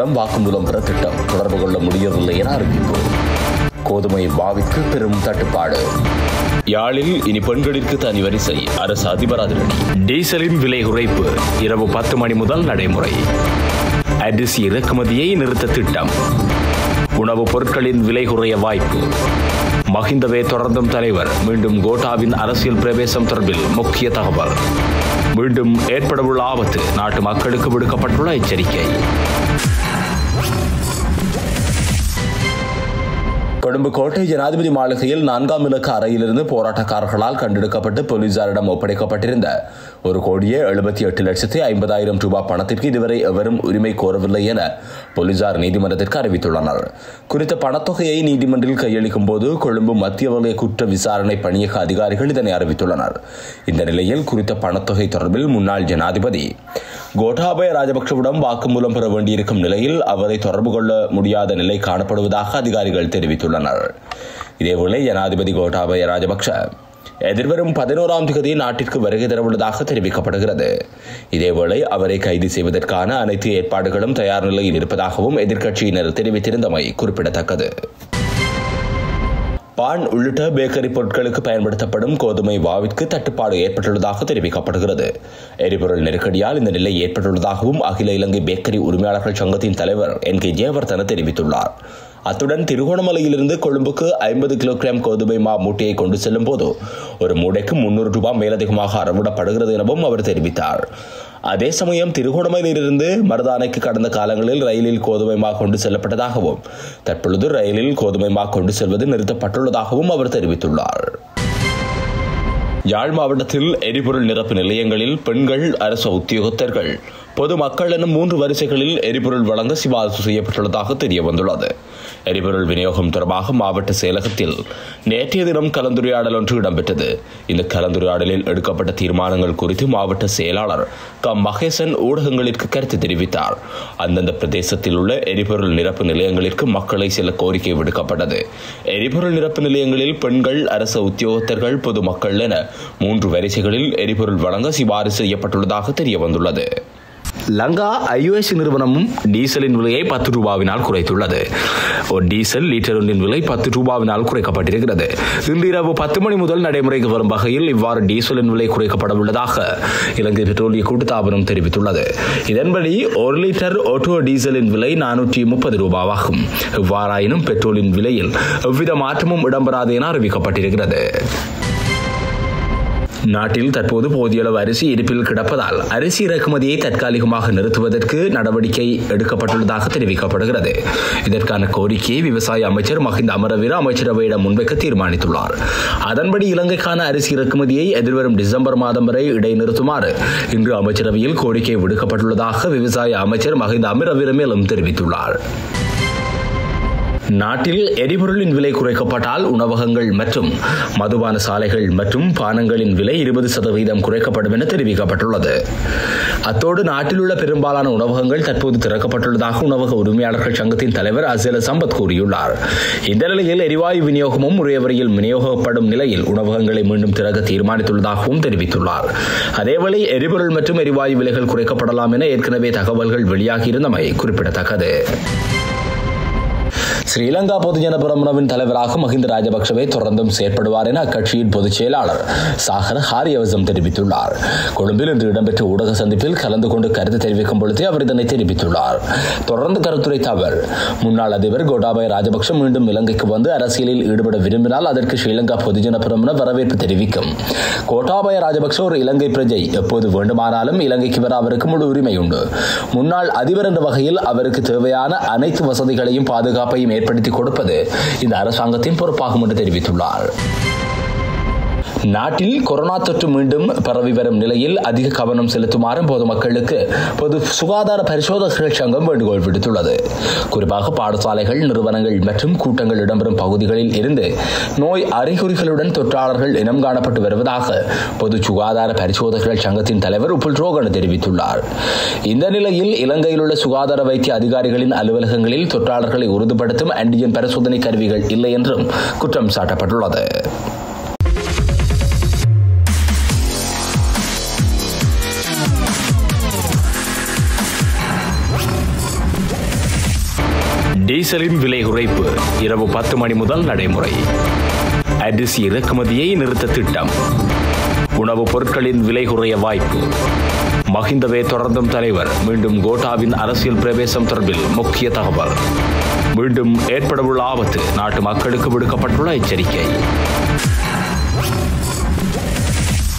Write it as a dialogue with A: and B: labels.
A: ராஜபக்சவிடம் வாக்குமூலம் பெற திட்டம் தொடர்பு கொள்ள முடியவில்லை என அறிவிப்பு கோதுமை மாவிற்கு பெரும் தட்டுப்பாடு யாழில் இனி பெண்களிற்கு தனி வரிசை அரசு அதிபர் அதிரடி டீசலின் விலை குறைப்பு இரவு பத்து மணி முதல் நடைமுறை அரிசி இறக்குமதியை நிறுத்த திட்டம் உணவுப் பொருட்களின் விலை குறைய வாய்ப்பு மஹிந்தவே தொடர்ந்தும் தலைவர் மீண்டும் கோட்டாவின் அரசியல் பிரவேசம் தொடர்பில் முக்கிய தகவல் மீண்டும் ஏற்படவுள்ள ஆபத்து நாட்டு மக்களுக்கு விடுக்கப்பட்டுள்ள எச்சரிக்கை கொழும்பு கோட்டை ஜனாதிபதி மாளிகையில் நான்காம் இலக்க அறையிலிருந்து போராட்டக்காரர்களால் கண்டெடுக்கப்பட்டு போலீசாரிடம் ஒப்படைக்கப்பட்டிருந்த ஒரு கோடியே எழுபத்தி எட்டு லட்சத்தி ஐம்பதாயிரம் ரூபாய் பணத்திற்கு இதுவரை எவரும் உரிமை கோரவில்லை என போலீசார் நீதிமன்றத்திற்கு அறிவித்துள்ளனர் குறித்த பணத்தொகையை நீதிமன்றில் கையளிக்கும் போது கொழும்பு மத்திய வலய குற்ற விசாரணை பணியக அதிகாரிகள் இதனை அறிவித்துள்ளனர் இந்த நிலையில் குறித்த பணத்தொகை தொடர்பில் முன்னாள் ஜனாதிபதி கோட்டாபய ராஜபக்சவிடம் வாக்குமூலம் பெற வேண்டியிருக்கும் நிலையில் அவரை தொடர்பு கொள்ள முடியாத நிலை காணப்படுவதாக அதிகாரிகள் தெரிவித்துள்ளனர் இதேவேளை ஜனாதிபதி கோட்டாபய ராஜபக்ஷ எதிர்வரும் பதினோராம் தேதி நாட்டிற்கு வருகை தரவுள்ளதாக தெரிவிக்கப்படுகிறது இதேவேளை அவரை கைது செய்வதற்கான அனைத்து ஏற்பாடுகளும் தயார் நிலையில் இருப்பதாகவும் எதிர்க்கட்சியினர் தெரிவித்திருந்தமை குறிப்பிடத்தக்கது பான் உள்ளிட்ட பேக்கரி பொருட்களுக்கு பயன்படுத்தப்படும் கோதுமை மாவிற்கு தட்டுப்பாடு ஏற்பட்டுள்ளதாக தெரிவிக்கப்படுகிறது எரிபொருள் நெருக்கடியால் இந்த நிலை ஏற்பட்டுள்ளதாகவும் அகில இலங்கை பேக்கரி உரிமையாளர்கள் சங்கத்தின் தலைவர் என் கே ஜெயவர்தன தெரிவித்துள்ளார் அத்துடன் திருகோணமலையிலிருந்து கொழும்புக்கு ஐம்பது கிலோகிராம் கோதுமை மா மூட்டையை கொண்டு செல்லும் போது ஒரு மூடைக்கு முன்னூறு ரூபாய் மேலதிகமாக அறவிடப்படுகிறது எனவும் அவர் தெரிவித்தார் அதே சமயம் திருகோணமலையிலிருந்து மருதானைக்கு கடந்த காலங்களில் ரயிலில் கோதுமை மா கொண்டு செல்லப்பட்டதாகவும் தற்பொழுது ரயிலில் கோதுமை மா கொண்டு செல்வது நிறுத்தப்பட்டுள்ளதாகவும் அவர் தெரிவித்துள்ளார் யாழ் மாவட்டத்தில் எரிபொருள் நிரப்பு நிலையங்களில் பெண்கள் அரசு உத்தியோகத்தர்கள் பொதுமக்கள் எனும் மூன்று வரிசைகளில் எரிபொருள் வழங்க சிபாரிசு செய்யப்பட்டுள்ளதாக தெரிய வந்துள்ளது எரிபொருள் விநியோகம் தொடர்பாக மாவட்ட செயலகத்தில் நேற்றைய தினம் கலந்துரையாடல் ஒன்று இடம்பெற்றது இந்த கலந்துரையாடலில் எடுக்கப்பட்ட தீர்மானங்கள் குறித்து மாவட்ட செயலாளர் க மகேசன் ஊடகங்களிற்கு கருத்து தெரிவித்தார் அந்தந்த பிரதேசத்தில் உள்ள எரிபொருள் நிரப்பு நிலையங்களிற்கு மக்களை சில கோரிக்கை விடுக்கப்பட்டது எரிபொருள் நிரப்பு நிலையங்களில் பெண்கள் அரசு உத்தியோகத்தர்கள் பொதுமக்கள் என மூன்று வரிசைகளில் எரிபொருள் வழங்க சிபாரிசு செய்யப்பட்டுள்ளதாக தெரிய வந்துள்ளது லங்கா ஐஓஎஸ் நிறுவனமும் டீசலின் விலையை பத்து ரூபாவினால் குறைத்துள்ளது ஒரு டீசல் லிட்டர் ஒன்றின் விலை பத்து ரூபாவினால் குறைக்கப்பட்டிருக்கிறது இன்று இரவு பத்து மணி முதல் நடைமுறைக்கு வரும் வகையில் இவ்வாறு டீசலின் விலை குறைக்கப்பட உள்ளதாக இலங்கை பெட்ரோலிய கூட்டுத்தாபனம் தெரிவித்துள்ளது இதன்படி ஒரு லிட்டர் ஆட்டோ டீசலின் விலை நானூற்றி முப்பது ரூபாவாகும் இவ்வாறாயினும் பெட்ரோலின் விலையில் எவ்வித மாற்றமும் இடம்பெறாது என அறிவிக்கப்பட்டிருக்கிறது நாட்டில் தற்போது போதிய அளவு அரிசி இருப்பில் கிடப்பதால் அரிசி இறக்குமதியை தற்காலிகமாக நிறுத்துவதற்கு நடவடிக்கை எடுக்கப்பட்டுள்ளதாக தெரிவிக்கப்படுகிறது இதற்கான கோரிக்கையை விவசாய அமைச்சர் மஹிந்த அமரவீர அமைச்சரவையிடம் முன்வைக்க தீர்மானித்துள்ளார் அதன்படி இலங்கைக்கான அரிசி இறக்குமதியை எதிர்வரும் டிசம்பர் மாதம் வரை இடைநிறுத்துமாறு இன்று அமைச்சரவையில் கோரிக்கை விடுக்கப்பட்டுள்ளதாக விவசாய அமைச்சர் மஹிந்த அமரவீர மேலும் தெரிவித்துள்ளார் நாட்டில் எரிபொருளின் விலை குறைக்கப்பட்டால் உணவகங்கள் மற்றும் மதுபான சாலைகள் மற்றும் பானங்களின் விலை இருபது சதவீதம் குறைக்கப்படும் என தெரிவிக்கப்பட்டுள்ளது அத்தோடு நாட்டில் உள்ள பெரும்பாலான உணவகங்கள் தற்போது திறக்கப்பட்டுள்ளதாக உணவக உரிமையாளர்கள் சங்கத்தின் தலைவர் அசேல சம்பத் கூறியுள்ளார் இந்த நிலையில் எரிவாயு விநியோகமும் உரிய வரையில் விநியோகப்படும் நிலையில் உணவகங்களை மீண்டும் திறக்க தீர்மானித்துள்ளதாகவும் தெரிவித்துள்ளார் அதேவேளை எரிபொருள் மற்றும் எரிவாயு விலைகள் குறைக்கப்படலாம் என ஏற்கனவே தகவல்கள் வெளியாகியிருந்தமை குறிப்பிடத்தக்கது ஸ்ரீலங்கா பொதுஜன பிரமுனவின் தலைவராக மஹிந்த ராஜபக்சவே தொடர்ந்தும் செயற்படுவார் என அக்கட்சியின் பொதுச் செயலாளர் சாகர் ஹாரியவசம் தெரிவித்துள்ளார் கொழும்பில் இன்று இடம்பெற்ற ஊடக சந்திப்பில் கலந்து கொண்டு கருத்து தெரிவிக்கும் பொழுதே அவர் இதனை தெரிவித்துள்ளார் தொடர்ந்து கருத்துரைத்த அவர் முன்னாள் அதிபர் கோட்டாபய ராஜபக்ஷ மீண்டும் இலங்கைக்கு வந்து அரசியலில் ஈடுபட விரும்பினால் அதற்கு ஸ்ரீலங்கா பொதுஜன பிரமுன வரவேற்பு தெரிவிக்கும் கோட்டாபய ராஜபக்ஷ ஒரு இலங்கை பிரஜை எப்போது வேண்டுமானாலும் இலங்கைக்கு வர அவருக்கு முழு உரிமை உண்டு முன்னாள் அதிபர் என்ற வகையில் அவருக்கு தேவையான அனைத்து வசதிகளையும் பாதுகாப்பையும் ஏற்படுத்தி கொடுப்பது இந்த அரசாங்கத்தின் பொறுப்பாகும் என்று தெரிவித்துள்ளார் நாட்டில் கொரோனா தொற்று மீண்டும் பரவி வரும் நிலையில் அதிக கவனம் செலுத்துமாறு பொதுமக்களுக்கு பொது சுகாதார பரிசோதகர்கள் சங்கம் வேண்டுகோள் விடுத்துள்ளது குறிப்பாக பாடசாலைகள் நிறுவனங்கள் மற்றும் கூட்டங்கள் இடம்பெறும் பகுதிகளில் இருந்து நோய் அறிகுறிகளுடன் தொற்றாளர்கள் இனம் காணப்பட்டு வருவதாக பொது சுகாதார பரிசோதகர்கள் சங்கத்தின் தலைவர் உப்புல் ரோகன் தெரிவித்துள்ளார் இந்த நிலையில் இலங்கையில் உள்ள சுகாதார வைத்திய அதிகாரிகளின் அலுவலகங்களில் தொற்றாளர்களை உறுதிப்படுத்தும் ஆன்டிஜன் பரிசோதனை கருவிகள் இல்லை என்றும் குற்றம் சாட்டப்பட்டுள்ளது
B: டீசலின் விலை குறைப்பு இரவு பத்து மணி முதல் நடைமுறை அரிசி இறக்குமதியை நிறுத்த திட்டம் உணவுப் பொருட்களின் விலை குறைய வாய்ப்பு மஹிந்தவே தொடர்ந்தும் தலைவர் மீண்டும் கோட்டாவின் அரசியல் பிரவேசம் தொடர்பில் முக்கிய தகவல் மீண்டும் ஏற்படவுள்ள ஆபத்து நாட்டு மக்களுக்கு விடுக்கப்பட்டுள்ள எச்சரிக்கை